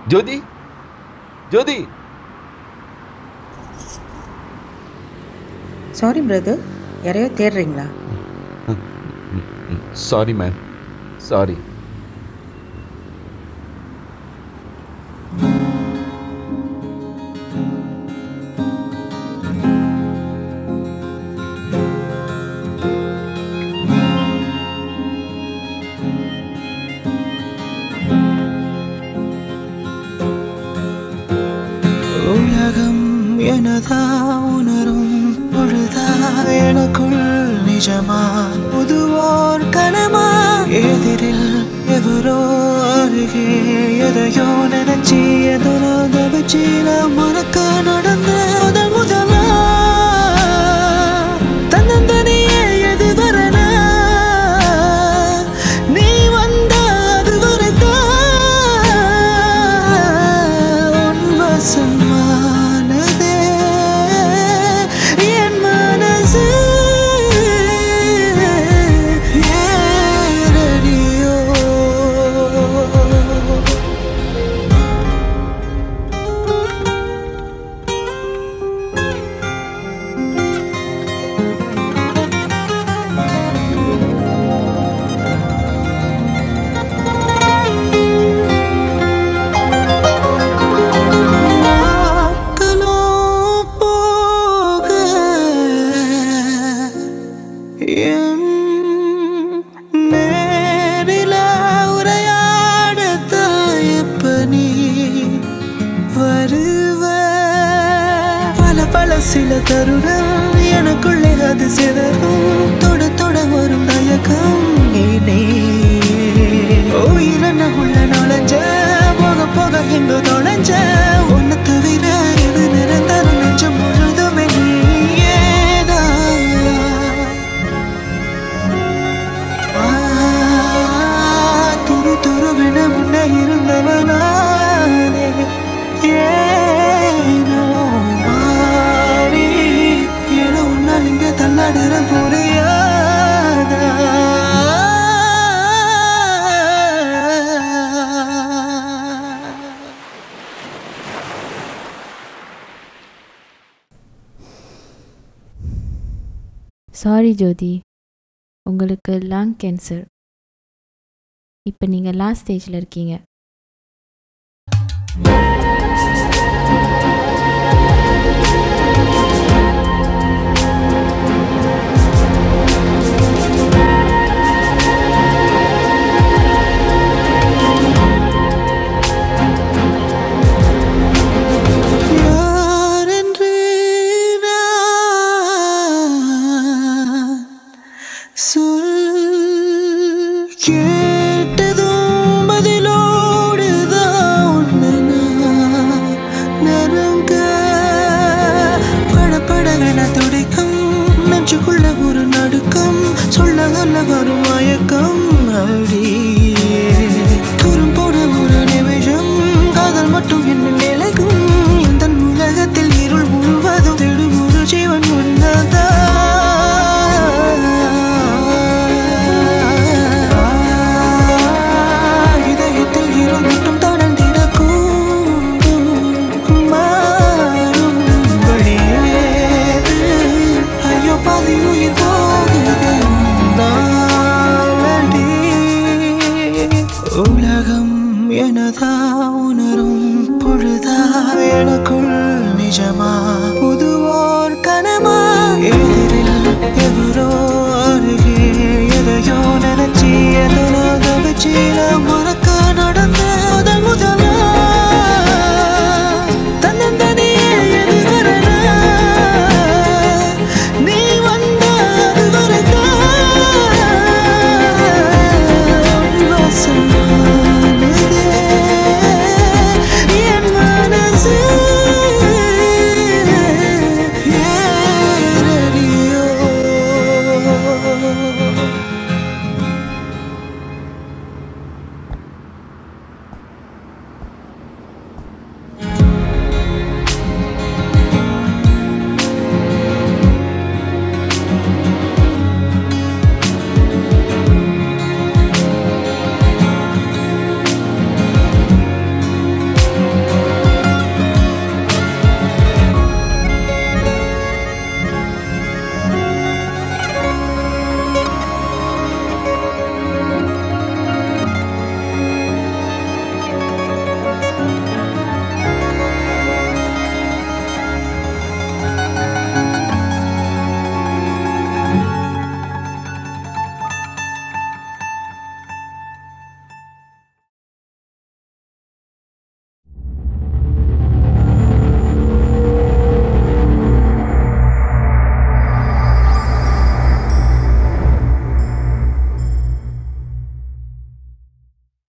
ஜோதி ஜோதி sorry brother யாரையோ தேடுறீங்களா sorry ma'am sorry உலகம் எனதா உணரும் பொழுதா எனக்குள் நிஜமா புதுவோர் கனமா எதிரில் எவரோ அருகே எதையோ நினைச்சி எதனாக வச்சு நான் மறக்க நடந்த முதல் முதலா தன்னந்தனியே எது வரனா நீ வந்த அது வரதான் உன் வசமானதே என் மனசு ஏறடியோ நாட்களோ போக என் நேரில உரையாடத்தான் எப்ப நீ வருவ பல பல சில தருணம் எனக்குள்ளே அது சிதறும் தொட தொட வரும் தயக்கம் நீ உயிரென்ன உள்ள நுழைஞ்ச போக போக எங்க தொலைஞ்ச உன்னை தவிர எது நிரந்தரம் நெஞ்சம் முழுதுமே நீயேதான் ஆ, துரு துருவென முன்னே இருந்தவனானே ஏனோ மாறி ஏனோ உன்னால் இங்கே தள்ளாடுற புரியாதா சாரி ஜோதி உங்களுக்கு லங் கேன்சர் இப்போ நீங்கள் லாஸ்ட் ஸ்டேஜில் இருக்கீங்க யாரென்று நான் சொல் கேட்டதும் பதிலோடு தான் உன்னை நான் நெருங்க படபடவென துடிக்கும் நெஞ்சுக்குள்ள ஒரு நடுக்கம் சொல்ல சொல்ல வரும் மயக்கம் அடியே குறும்போட ஒரு நிமிஷம் காதல் மட்டும் என்ன நிலைக்கும் இந்த உலகத்தில் இருள் முழுவதும் தேடும் ஒரு ஜீவன் உன்னதான் இதயத்தில் இருள் மட்டும் தொடர்ந்திடக்கூடும் மாறும் வழியேது ஐயோ பாதி உயிர் போகுது நாளடி உலகம் எனதா உணரும் பொழுதா எனக்குள் நிஜமா புதுவோர் கனமா எதிரில் எவரோ அருகே எதையோ நினைச்சி எதனாக வச்சு நான்